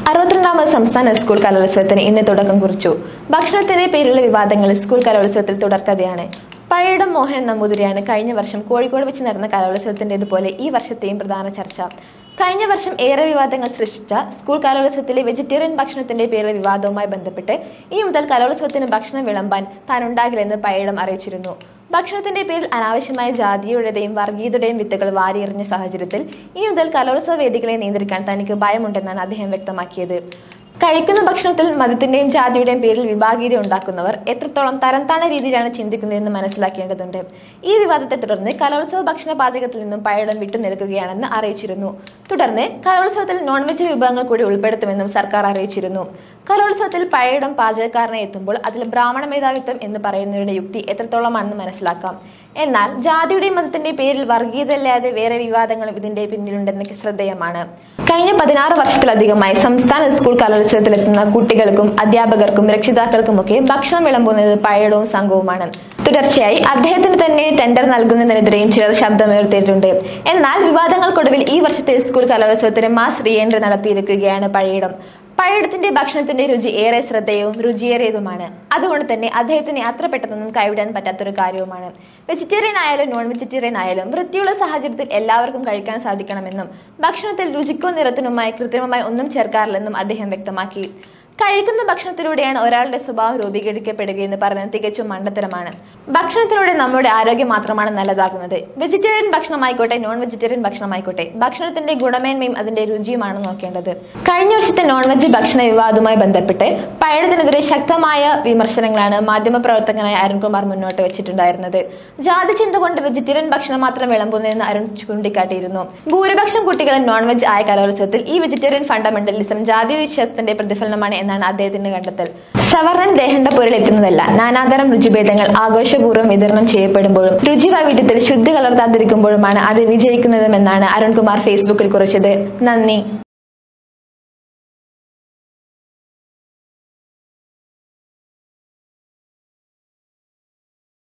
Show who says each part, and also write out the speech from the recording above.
Speaker 1: അറുപത്തിരണ്ടാമത് സംസ്ഥാന സ്കൂൾ കലോത്സവത്തിന് ഇന്ന് തുടക്കം കുറിച്ചു ഭക്ഷണത്തിന്റെ പേരിലുള്ള വിവാദങ്ങൾ സ്കൂൾ കലോത്സവത്തിൽ തുടർക്കഥയാണ് പഴയിടം മോഹനൻ നമ്പൂതിരിയാണ് കഴിഞ്ഞ വർഷം കോഴിക്കോട് വെച്ച് നടന്ന കലോത്സവത്തിൻ്റെതുപോലെ ഈ വർഷത്തെയും പ്രധാന ചർച്ച കഴിഞ്ഞ വർഷം ഏറെ വിവാദങ്ങൾ സൃഷ്ടിച്ച സ്കൂൾ കലോത്സവത്തിലെ വെജിറ്റേറിയൻ ഭക്ഷണത്തിന്റെ പേരിലെ വിവാദവുമായി ബന്ധപ്പെട്ട് ഇനി മുതൽ കലോത്സവത്തിന് ഭക്ഷണം വിളമ്പാൻ താൻ ഉണ്ടാകില്ലെന്ന് പഴയിടം അറിയിച്ചിരുന്നു ഭക്ഷണത്തിന്റെ പേരിൽ അനാവശ്യമായ ജാതിയുടേയും വർഗീയതയുടെയും വിത്തുകൾ വാരിയെറിഞ്ഞ സാഹചര്യത്തിൽ ഇനി മുതൽ കലോത്സവ വേദികളെ നിയന്ത്രിക്കാൻ തനിക്ക് ഭയമുണ്ടെന്നാണ് അദ്ദേഹം വ്യക്തമാക്കിയത് കഴിക്കുന്ന ഭക്ഷണത്തിൽ മതത്തിന്റെയും ജാതിയുടെയും പേരിൽ വിഭാഗീയത ഉണ്ടാക്കുന്നവർ എത്രത്തോളം തരം താണ രീതിയിലാണ് ചിന്തിക്കുന്നതെന്ന് മനസ്സിലാക്കേണ്ടതുണ്ട് ഈ വിവാദത്തെ തുടർന്ന് കലോത്സവ ഭക്ഷണ പാചകത്തിൽ നിന്നും പഴയിടം വിട്ടുനിൽക്കുകയാണെന്ന് അറിയിച്ചിരുന്നു തുടർന്ന് കലോത്സവത്തിൽ നോൺ വെജ് വിഭവങ്ങൾ കൂടി ഉൾപ്പെടുത്തുമെന്നും സർക്കാർ അറിയിച്ചിരുന്നു കലോത്സവത്തിൽ പഴയിടം പാചകക്കാരനെ എത്തുമ്പോൾ അതിൽ ബ്രാഹ്മണ മേധാവിത്വം എന്ന് പറയുന്നവരുടെ യുക്തി എത്രത്തോളമാണെന്ന് മനസ്സിലാക്കാം എന്നാൽ ജാതിയുടെയും മതത്തിന്റെയും പേരിൽ വർഗീയതയല്ലാതെ വേറെ വിവാദങ്ങളും ഇതിന്റെ പിന്നിലുണ്ടെന്ന് ശ്രദ്ധേയമാണ് കഴിഞ്ഞ പതിനാറ് വർഷത്തിലധികമായി സംസ്ഥാന സ്കൂൾ കലോത്സവത്തിലെത്തുന്ന കുട്ടികൾക്കും അധ്യാപകർക്കും രക്ഷിതാക്കൾക്കുമൊക്കെ ഭക്ഷണം വിളമ്പുന്നത് പഴയടവും സംഘവുമാണ് തുടർച്ചയായി അദ്ദേഹത്തിന് തന്നെ ടെൻഡർ നൽകുന്നതിനെതിരെയും ചിലർ ശബ്ദമുയർത്തിയിട്ടുണ്ട് എന്നാൽ വിവാദങ്ങൾക്കൊടുവിൽ ഈ വർഷത്തെ സ്കൂൾ കലോത്സവത്തിന് മാസ് റീ എൻട്രി നടത്തിയിരിക്കുകയാണ് പഴയിടം പഴയിടത്തിന്റെ ഭക്ഷണത്തിന്റെ രുചി ഏറെ ശ്രദ്ധേയവും രുചിയേറിയതുമാണ് അതുകൊണ്ട് തന്നെ അദ്ദേഹത്തിന് അത്ര പെട്ടെന്നൊന്നും കൈവിടാൻ പറ്റാത്തൊരു കാര്യവുമാണ് വെജിറ്റേറിയൻ ആയാലും നോൺ വെജിറ്റേറിയൻ ആയാലും വൃത്തിയുള്ള സാഹചര്യത്തിൽ എല്ലാവർക്കും കഴിക്കാൻ സാധിക്കണമെന്നും ഭക്ഷണത്തിൽ രുചിക്കോ നിറത്തിനുമായി കൃത്രിമമായി ഒന്നും ചേർക്കാറില്ലെന്നും അദ്ദേഹം വ്യക്തമാക്കി കഴിക്കുന്ന ഭക്ഷണത്തിലൂടെയാണ് ഒരാളുടെ സ്വഭാവം രൂപീകരിക്കപ്പെടുകയെന്ന് പറയുന്നത് തികച്ചും മണ്ടത്തരമാണ് ഭക്ഷണത്തിലൂടെ നമ്മുടെ ആരോഗ്യം മാത്രമാണ് നല്ലതാകുന്നത് വെജിറ്റേറിയൻ ഭക്ഷണമായിക്കോട്ടെ നോൺ വെജിറ്റേറിയൻ ഭക്ഷണമായിക്കോട്ടെ ഭക്ഷണത്തിന്റെ ഗുണമേന്മയും അതിന്റെ രുചിയുമാണ് നോക്കേണ്ടത് കഴിഞ്ഞ വർഷത്തെ നോൺ വെജ് ഭക്ഷണ വിവാദവുമായി ബന്ധപ്പെട്ട് പഴയതിനെതിരെ ശക്തമായ വിമർശനങ്ങളാണ് മാധ്യമപ്രവർത്തകനായ അരുൺകുമാർ മുന്നോട്ട് വെച്ചിട്ടുണ്ടായിരുന്നത് ജാതി ചിന്ത കൊണ്ട് വെജിറ്റേറിയൻ ഭക്ഷണം മാത്രം വിളമ്പുന്നതെന്ന് അരുൺ ചൂണ്ടിക്കാട്ടിയിരുന്നു ഭൂരിപക്ഷം കുട്ടികളും നോൺ വെജ് ആയ കലോത്സവത്തിൽ ഈ വെജിറ്റേറിയൻ ഫണ്ടമെന്റലിസം ജാതി വിശ്വാസത്തിന്റെ പ്രതിഫലനമാണ് എന്നാണ് അദ്ദേഹത്തിന്റെ കണ്ടെത്തൽ സവർണൻ ദേഹണ്ട പോരിൽ എത്തുന്നതല്ല നാനാതരം രുചിഭേദങ്ങൾ ആഘോഷപൂർവ്വം വിതരണം ചെയ്യപ്പെടുമ്പോഴും രുചി വൈവിധ്യത്തിൽ ശുദ്ധി കലർത്താതിരിക്കുമ്പോഴുമാണ് അത് വിജയിക്കുന്നതുമെന്നാണ് അരുൺകുമാർ ഫേസ്ബുക്കിൽ കുറിച്ചത് നന്ദി